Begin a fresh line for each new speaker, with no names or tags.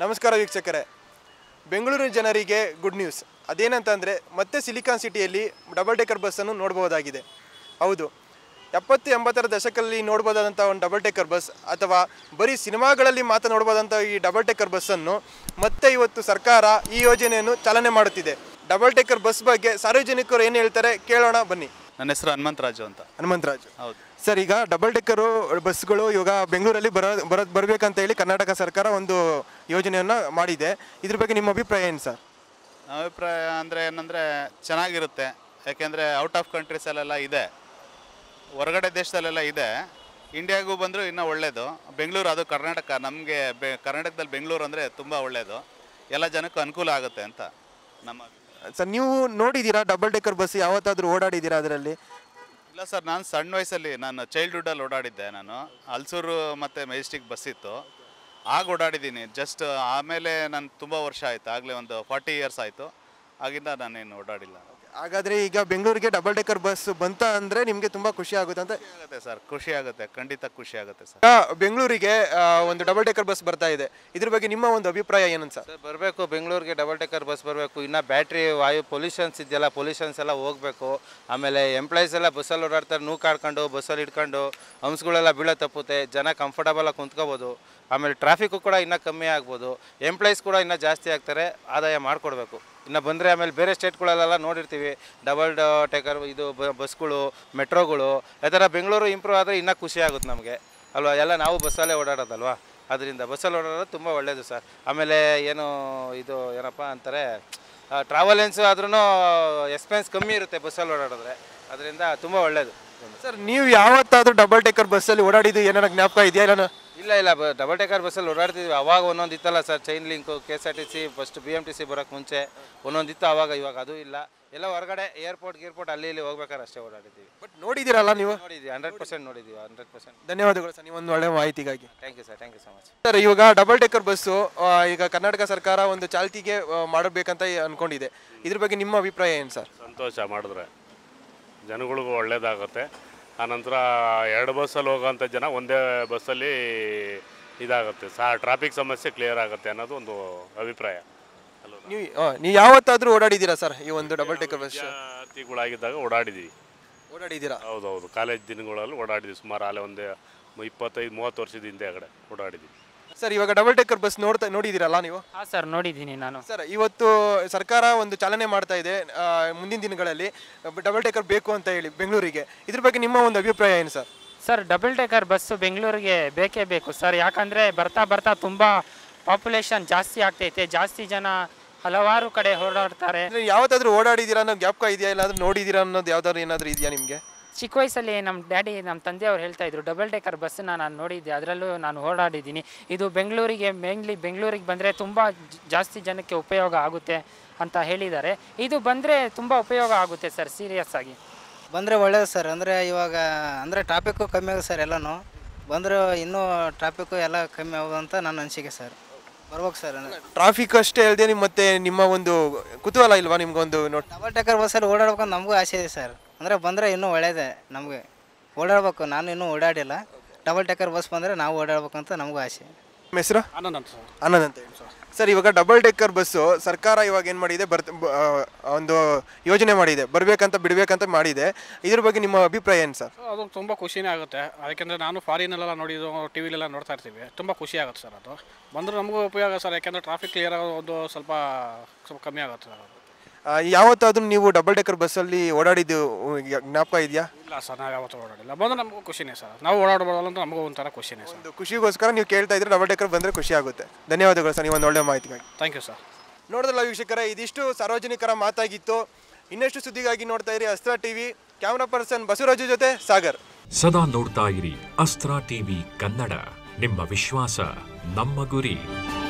ನಮಸ್ಕಾರ ವೀಕ್ಷಕರೇ ಬೆಂಗಳೂರಿನ ಜನರಿಗೆ ಗುಡ್ ನ್ಯೂಸ್ ಅದೇನಂತಂದರೆ ಮತ್ತೆ ಸಿಲಿಕಾನ್ ಸಿಟಿಯಲ್ಲಿ ಡಬಲ್ ಡೆಕ್ಕರ್ ಬಸ್ಸನ್ನು ನೋಡ್ಬೋದಾಗಿದೆ ಹೌದು ಎಪ್ಪತ್ತು ಎಂಬತ್ತರ ದಶಕದಲ್ಲಿ ನೋಡ್ಬೋದಾದಂಥ ಒಂದು ಡಬಲ್ ಡೆಕ್ಕರ್ ಬಸ್ ಅಥವಾ ಬರೀ ಸಿನಿಮಾಗಳಲ್ಲಿ ಮಾತ್ರ ನೋಡ್ಬೋದಂಥ ಈ ಡಬಲ್ ಡೆಕ್ಕರ್ ಬಸ್ಸನ್ನು ಮತ್ತೆ ಇವತ್ತು ಸರ್ಕಾರ ಈ ಯೋಜನೆಯನ್ನು ಚಾಲನೆ ಮಾಡುತ್ತಿದೆ ಡಬಲ್ ಡೆಕ್ಕರ್ ಬಸ್ ಬಗ್ಗೆ ಸಾರ್ವಜನಿಕರು ಏನು ಹೇಳ್ತಾರೆ ಕೇಳೋಣ ಬನ್ನಿ
ನನ್ನ ಹೆಸರು ಹನುಮಂತರಾಜು ಅಂತ
ಹನುಮಂತರಾಜು
ಹೌದು
ಸರ್ ಈಗ ಡಬಲ್ ಡೆಕ್ಕರು ಬಸ್ಗಳು ಇವಾಗ ಬೆಂಗಳೂರಲ್ಲಿ ಬರೋ ಬರೋ ಬರಬೇಕಂತ ಹೇಳಿ ಕರ್ನಾಟಕ ಸರ್ಕಾರ ಒಂದು ಯೋಜನೆಯನ್ನು ಮಾಡಿದೆ ಇದ್ರ ಬಗ್ಗೆ ನಿಮ್ಮ ಅಭಿಪ್ರಾಯ ಏನು ಸರ್
ನಮ್ಮ ಅಭಿಪ್ರಾಯ ಅಂದರೆ ಏನಂದರೆ ಚೆನ್ನಾಗಿರುತ್ತೆ ಯಾಕೆಂದರೆ ಔಟ್ ಆಫ್ ಕಂಟ್ರೀಸಲ್ಲೆಲ್ಲ ಇದೆ ಹೊರಗಡೆ ದೇಶದಲ್ಲೆಲ್ಲ ಇದೆ ಇಂಡಿಯಾಗೂ ಬಂದರೂ ಇನ್ನೂ ಒಳ್ಳೆಯದು ಬೆಂಗಳೂರು ಅದು ಕರ್ನಾಟಕ ನಮಗೆ ಬೆ ಕರ್ನಾಟಕದಲ್ಲಿ ಬೆಂಗಳೂರು ಅಂದರೆ ತುಂಬ ಒಳ್ಳೆಯದು ಎಲ್ಲ ಜನಕ್ಕೂ ಅನುಕೂಲ ಆಗುತ್ತೆ ಅಂತ ನಮ್ಮ ಅಭಿಪ್ರಾಯ.
ಸರ್ ನೀವು ನೋಡಿದ್ದೀರಾ ಡಬಲ್ ಡೆಕ್ಕರ್ ಬಸ್ ಯಾವತ್ತಾದ್ರೂ ಓಡಾಡಿದ್ದೀರಾ ಅದರಲ್ಲಿ
ಇಲ್ಲ ಸರ್ ನಾನು ಸಣ್ಣ ವಯಸ್ಸಲ್ಲಿ ನಾನು ಚೈಲ್ಡ್ಹುಡ್ಡಲ್ಲಿ ಓಡಾಡಿದ್ದೆ ನಾನು ಹಲ್ಸೂರು ಮತ್ತು ಮೆಜೆಸ್ಟಿಕ್ ಬಸ್ ಇತ್ತು ಆಗ ಓಡಾಡಿದ್ದೀನಿ ಜಸ್ಟ್ ಆಮೇಲೆ ನಾನು ತುಂಬ ವರ್ಷ ಆಯಿತು ಆಗಲೇ ಒಂದು ಫಾರ್ಟಿ ಇಯರ್ಸ್ ಆಯಿತು ಆಗಿಂದ ನಾನೇನು ಓಡಾಡಿಲ್ಲ
ಹಾಗಾದ್ರೆ ಈಗ ಬೆಂಗಳೂರಿಗೆ ಡಬಲ್ ಡೆಕ್ಕರ್ ಬಸ್ ಬಂತ ಅಂದ್ರೆ ನಿಮಗೆ ತುಂಬಾ ಖುಷಿ ಆಗುತ್ತೆ ಅಂತ
ಖುಷಿ ಆಗುತ್ತೆ ಸರ್ ಖುಷಿ ಆಗುತ್ತೆ ಖಂಡಿತ ಖುಷಿ ಆಗುತ್ತೆ ಸರ್
ಈಗ ಬೆಂಗಳೂರಿಗೆ ಆ, ಒಂದು ಡಬಲ್ ಡೆಕ್ಕರ್ ಬಸ್ ಬರ್ತಾ ಇದೆ ಇದ್ರ ಬಗ್ಗೆ ನಿಮ್ಮ ಒಂದು ಅಭಿಪ್ರಾಯ ಏನಂತ ಸರ್
ಸರ್ ಬರಬೇಕು ಬೆಂಗಳೂರಿಗೆ ಡಬಲ್ ಟೆಕ್ಕರ್ ಬಸ್ ಬರಬೇಕು ಇನ್ನು ಬ್ಯಾಟ್ರಿ ವಾಯು ಪೊಲ್ಯೂಷನ್ಸ್ ಇದೆಯಲ್ಲ ಪೊಲ್ಯೂಷನ್ಸ್ ಎಲ್ಲ ಹೋಗಬೇಕು ಆಮೇಲೆ ಎಂಪ್ಲಾಯೀಸ್ ಎಲ್ಲ ಬಸ್ಸಲ್ಲಿ ಓಡಾಡ್ತಾರೆ ನೂ ಕಾಡ್ಕೊಂಡು ಬಸ್ಸಲ್ಲಿ ಇಟ್ಕೊಂಡು ಹಂಸ್ಗಳೆಲ್ಲ ಬೀಳೋ ತಪ್ಪುತ್ತೆ ಜನ ಕಂಫರ್ಟಬಲ್ ಆಗಿ ಕುಂತ್ಕೋಬೋದು ಆಮೇಲೆ ಟ್ರಾಫಿಕ್ಕು ಕೂಡ ಇನ್ನೂ ಕಮ್ಮಿ ಆಗ್ಬೋದು ಎಂಪ್ಲಾಯೀಸ್ ಕೂಡ ಇನ್ನೂ ಜಾಸ್ತಿ ಆಗ್ತಾರೆ ಆದಾಯ ಮಾಡಿಕೊಡ್ಬೇಕು ಇನ್ನು ಬಂದರೆ ಆಮೇಲೆ ಬೇರೆ ಸ್ಟೇಟ್ಗಳಲ್ಲೆಲ್ಲ ನೋಡಿರ್ತೀವಿ ಡಬಲ್ ಟೇಕರ್ ಇದು ಬ- ಬಸ್ಗಳು ಮೆಟ್ರೋಗಳು ಈ ಥರ ಬೆಂಗಳೂರು ಇಂಪ್ರೂವ್ ಆದರೆ ಇನ್ನೂ ಖುಷಿ ಆಗುತ್ತೆ ನಮಗೆ ಅಲ್ವಾ ಎಲ್ಲ ನಾವು ಬಸ್ಸಲ್ಲೇ ಓಡಾಡೋದಲ್ವಾ ಅದರಿಂದ ಬಸ್ಸಲ್ಲಿ ಓಡಾಡೋದು ತುಂಬ ಒಳ್ಳೆಯದು ಸರ್ ಆಮೇಲೆ ಏನು ಇದು ಏನಪ್ಪ ಅಂತಾರೆ ಟ್ರಾವೆಲೆನ್ಸ್ ಆದ್ರೂ ಎಕ್ಸ್ಪೆನ್ಸ್ ಕಮ್ಮಿ ಇರುತ್ತೆ ಬಸ್ಸಲ್ಲಿ ಓಡಾಡಿದ್ರೆ ಅದರಿಂದ ತುಂಬ ಒಳ್ಳೆಯದು
ಸರ್ ನೀವು ಯಾವತ್ತಾದ್ರೂ ಡಬಲ್ ಡೆಕ್ಕರ್ ಬಸ್ಸಲ್ಲಿ ಓಡಾಡಿದ್ದು ಏನಾರ ಜ್ಞಾಪಕ ಇದೆಯಾ ಇಲ್ಲ
ಇಲ್ಲ ಇಲ್ಲ ಬ ಡಬಲ್ ಟೇಕರ್ ಬಸ್ಸಲ್ಲಿ ಓಡಾಡ್ತಿದ್ವಿ ಅವಾಗ ಒಂದೊಂದು ಇತ್ತಲ್ಲ sir chain link K S R T C first B M T C ಬರೋಕ್ಕೆ ಮುಂಚೆ ಒಂದೊಂದು ಇತ್ತು ಅವಾಗ ಇವಾಗ ಅದು ಇಲ್ಲ ಎಲ್ಲ ಹೊರಗಡೆ ಏರ್ಪೋರ್ಟ್ ಗೀರ್ಪೋರ್ಟ್ ಅಲ್ಲಿ ಇಲ್ಲಿ ಹೋಗ್ಬೇಕಾದ್ರೆ ಅಷ್ಟೇ ಓಡಾಡಿದ್ದೀವಿ
ಬಟ್ ನೋಡಿದ್ದೀರಲ್ಲ ನೀವು
ನೋಡಿದ್ವಿ ಹಂಡ್ರೆಡ್ ಪರ್ಸೆಂಟ್ ನೋಡಿದ್ದೀವಿ ಹಂಡ್ರೆಡ್ ಪರ್ಸೆಂಟ್
ಧನ್ಯವಾದಗಳು ಸರ್ ನೀವೊಂದು ಒಳ್ಳೆ ಮಾಹಿತಿಗಾಗಿ
thank you sir thank you so much
sir ಇವಾಗ ಡಬಲ್ ಡೆಕ್ಕರ್ ಬಸ್ಸು ಆ, ಈಗ ಕರ್ನಾಟಕ ಸರ್ಕಾರ ಒಂದು ಚಾಲ್ತಿಗೆ ಆ, ಮಾಡಬೇಕಂತ ಅನ್ಕೊಂಡಿದೆ ಇದ್ರ ಬಗ್ಗೆ ನಿಮ್ಮ ಅಭಿಪ್ರಾಯ ಏನು ಸರ್
ಸಂತೋಷ ಮಾಡಿದ್ರೆ ಜನಗಳಿಗೂ ಒಳ್ಳೇದಾಗುತ್ತೆ ಆನಂತರ ಎರಡು ಬಸ್ಸಲ್ಲಿ ಹೋಗೋಂಥ ಜನ ಒಂದೇ ಬಸ್ಸಲ್ಲಿ ಇದಾಗುತ್ತೆ ಸಹ ಟ್ರಾಫಿಕ್ ಸಮಸ್ಯೆ ಕ್ಲಿಯರ್ ಆಗುತ್ತೆ ಅನ್ನೋದು ಒಂದು ಅಭಿಪ್ರಾಯ ಅಲ್ವಾ
ನೀವು ಆ, ನೀವು ಯಾವತ್ತಾದ್ರೂ ಓಡಾಡಿದ್ದೀರಾ ಸರ್ ಈ ಒಂದು ಡಬಲ್ ಡೆಕ್ಕರ್ ಬಸ್
ವಿದ್ಯಾರ್ಥಿಗಳಾಗಿದ್ದಾಗ ಓಡಾಡಿದ್ದೀವಿ
ಓಡಾಡಿದ್ದೀರಾ
ಹೌದೌದು ಕಾಲೇಜ್ ದಿನಗಳಲ್ಲಿ ಓಡಾಡಿದ್ವಿ ಸುಮಾರು ಅಲ್ಲೇ ಒಂದೇ ಇಪ್ಪತ್ತೈದು ಮೂವತ್ತು ವರ್ಷದ ಹಿಂದೆ ಆ ಕಡೆ ಓಡಾಡಿದ್ವಿ
ಸರ್ ಇವಾಗ ಡಬಲ್ ಡೆಕ್ಕರ್ ಬಸ್ ನೋಡ್ತಾ ನೋಡಿದ್ದೀರಲ್ಲ ನೀವು
ಹಾಂ ಸರ್ ನೋಡಿದ್ದೀನಿ ನಾನು
ಸರ್ ಇವತ್ತು ಸರ್ಕಾರ ಒಂದು ಚಾಲನೆ ಮಾಡ್ತಾ ಇದೆ ಆ, ಮುಂದಿನ ದಿನಗಳಲ್ಲಿ ಡಬಲ್ ಡೆಕ್ಕರ್ ಬೇಕು ಅಂತ ಹೇಳಿ ಬೆಂಗಳೂರಿಗೆ ಇದ್ರ ಬಗ್ಗೆ ನಿಮ್ಮ ಒಂದು ಅಭಿಪ್ರಾಯ ಏನು sir
sir double decker bus ಬೆಂಗಳೂರಿಗೆ ಬೇಕೇ ಬೇಕು ಸರ್ ಯಾಕಂದರೆ ಬರ್ತಾ ಬರ್ತಾ ತುಂಬ ಪಾಪ್ಯುಲೇಷನ್ ಜಾಸ್ತಿ ಆಗ್ತೈತೆ ಜಾಸ್ತಿ ಜನ ಹಲವಾರು ಕಡೆ ಓಡಾಡ್ತಾರೆ
ಅಂದ್ರೆ ಯಾವತ್ತಾದ್ರೂ ಓಡಾಡಿದ್ದೀರಾ ಅನ್ನೋ ಜ್ಞಾಪಕ ಇದೆಯಾ ಇಲ್ಲಾಂದ್ರೆ ನೋಡಿದ್ದೀರಾ ಅನ್ನೋದು ಯಾವ್ದಾದ್ರು ಏನಾದರೂ ಇದೆಯಾ ನಿಮಗೆ
ಚಿಕ್ಕ ವಯಸ್ಸಲ್ಲಿ ನಮ್ಮ ಡ್ಯಾಡಿ ನಮ್ಮ ತಂದೆಯವ್ರು ಹೇಳ್ತಾ ಇದ್ರು ಡಬಲ್ ಟೇಕರ್ ಬಸ್ಸನ್ನ ನಾನು ನೋಡಿದ್ದೆ ಅದರಲ್ಲೂ ನಾನು ಓಡಾಡಿದ್ದೀನಿ ಇದು ಬೆಂಗಳೂರಿಗೆ ಮೇನ್ಲಿ ಬೆಂಗಳೂರಿಗೆ ಬಂದರೆ ತುಂಬ ಜಾಸ್ತಿ ಜನಕ್ಕೆ ಉಪಯೋಗ ಆಗುತ್ತೆ ಅಂತ ಹೇಳಿದ್ದಾರೆ ಇದು ಬಂದರೆ ತುಂಬ ಉಪಯೋಗ ಆಗುತ್ತೆ ಸರ್ ಸೀರಿಯಸ್ ಆಗಿ
ಬಂದರೆ ಒಳ್ಳೇದು ಸರ್ ಅಂದರೆ ಇವಾಗ ಅಂದರೆ ಟ್ರಾಫಿಕ್ಕು ಕಮ್ಮಿ ಆಗುತ್ತೆ ಸರ್ ಎಲ್ಲನೂ ಬಂದರೂ ಇನ್ನೂ ಟ್ರಾಫಿಕ್ಕು ಎಲ್ಲ ಕಮ್ಮಿ ಆಗೋದು ಅಂತ ನನ್ನ ಅನಿಸಿಕೆ ಸರ್ ಬರ್ಬೇಕು ಸರ್
ಟ್ರಾಫಿಕ್ ಅಷ್ಟೇ ಹೇಳ್ದೆ ನಿಮ್ಮ ಮತ್ತೆ ನಿಮ್ಮ ಒಂದು ಕುತೂಹಲ ಇಲ್ವಾ ನಿಮ್ಗೊಂದು ನೋಟ್
ಡಬಲ್ ಟೇಕರ್ ಬಸ್ಸಲ್ಲಿ ಓಡಾಡ್ಬೇಕಂತ ನಮಗೂ ಆಸೆ ಇದೆ ಸರ್ ಅಂದರೆ ಬಂದರೆ ಇನ್ನೂ ಒಳ್ಳೇದೇ ನಮಗೆ ಓಡಾಡ್ಬೇಕು ನಾನು ಇನ್ನೂ ಓಡಾಡಿಲ್ಲ ಡಬಲ್ ಟೇಕರ್ ಬಸ್ ಬಂದರೆ ನಾವು ಓಡಾಡ್ಬೇಕಂತ ನಮಗೂ ಆಸೆ
ನಿಮ್ಮ ಹೆಸರು
ಆನಂದ್ ಅಂತ ಸರ್
ಆನಂದ್ ಅಂತ ಹೇಳಿ ಸರ್ ಇವಾಗ ಡಬಲ್ ಡೆಕ್ಕರ್ ಬಸ್ಸು ಸರ್ಕಾರ ಇವಾಗ ಏನು ಮಾಡಿದೆ ಬರ್ತ ಬ- ಆ, ಒಂದು ಯೋಜನೆ ಮಾಡಿದೆ ಬರಬೇಕಂತ ಬಿಡಬೇಕಂತ ಮಾಡಿದೆ ಇದ್ರ ಬಗ್ಗೆ ನಿಮ್ಮ ಅಭಿಪ್ರಾಯ ಏನು ಸರ್
ಸೊ ಅದು ತುಂಬ ಖುಷಿನೇ ಆಗುತ್ತೆ ಯಾಕೆಂದರೆ ನಾನು ಫಾರಿನಲ್ಲೆಲ್ಲ ನೋಡಿದ್ದು ಟಿ ವಿಲೆಲ್ಲ ನೋಡ್ತಾ ಇರ್ತೀವಿ ತುಂಬ ಖುಷಿ ಆಗುತ್ತೆ ಸರ್ ಅದು ಬಂದರೂ ನಮಗೂ ಉಪಯೋಗ ಸರ್ ಯಾಕೆಂದರೆ ಟ್ರಾಫಿಕ್ ಕ್ಲಿಯರ್ ಆಗೋದು ಸ್ವಲ್ಪ ಸ್ವಲ್ಪ ಕಮ್ಮಿ ಆಗುತ್ತೆ ಸರ್ ಅದು
ಆ, ಯಾವತ್ತಾದ್ರೂ ನೀವು ಡಬಲ್ ಡೆಕ್ಕರ್ ಬಸ್ಸಲ್ಲಿ ಓಡಾಡಿದ್ದು ಉ, ಜ್ಞಾಪಕ ಇದೆಯಾ
ಇಲ್ಲ ಸರ್ ನಾವು ಯಾವತ್ತೂ ಓಡಾಡಿಲ್ಲ ಬಂದರೆ ನಮಗೂ ಖುಷಿನೇ ಸರ್ ನಾವು ಓಡಾಡ್ಬೋದಲ್ಲ ಅಂತ ನಮಗೂ ಒಂಥರ ಖುಷಿನೇ ಸರ್
ಒಂದು ಖುಷಿಗೋಸ್ಕರ ನೀವು ಕೇಳ್ತಾ ಇದ್ರೆ ಡಬಲ್ ಡೆಕ್ಕರ್ ಬಂದರೆ ಖುಷಿ ಆಗುತ್ತೆ ಧನ್ಯವಾದಗಳು ಸರ್ ನೀವು ಒಂದು ಒಳ್ಳೆ ಮಾಹಿತಿಗಾಗಿ
ಥ್ಯಾಂಕ್ ಯು ಸರ್
ನೋಡಿದ್ರಲ್ಲ ವೀಕ್ಷಕರೇ ಇದಿಷ್ಟು ಸಾರ್ವಜನಿಕರ ಮಾತಾಗಿತ್ತು ಇನ್ನಷ್ಟು ಸುದ್ದಿಗಾಗಿ ನೋಡ್ತಾ ಇರಿ ಅಸ್ತ್ರ ಟಿವಿ ಕ್ಯಾಮ್ರಾ ಪರ್ಸನ್ ಬಸವರಾಜು ಜೊತೆ ಸಾಗರ್
ಸದಾ ನೋಡ್ತಾ ಇರಿ ಅಸ್ತ್ರ ಟಿವಿ ಕನ್ನಡ ನಿಮ್ಮ ವಿಶ್ವಾಸ ನಮ್ಮ ಗುರಿ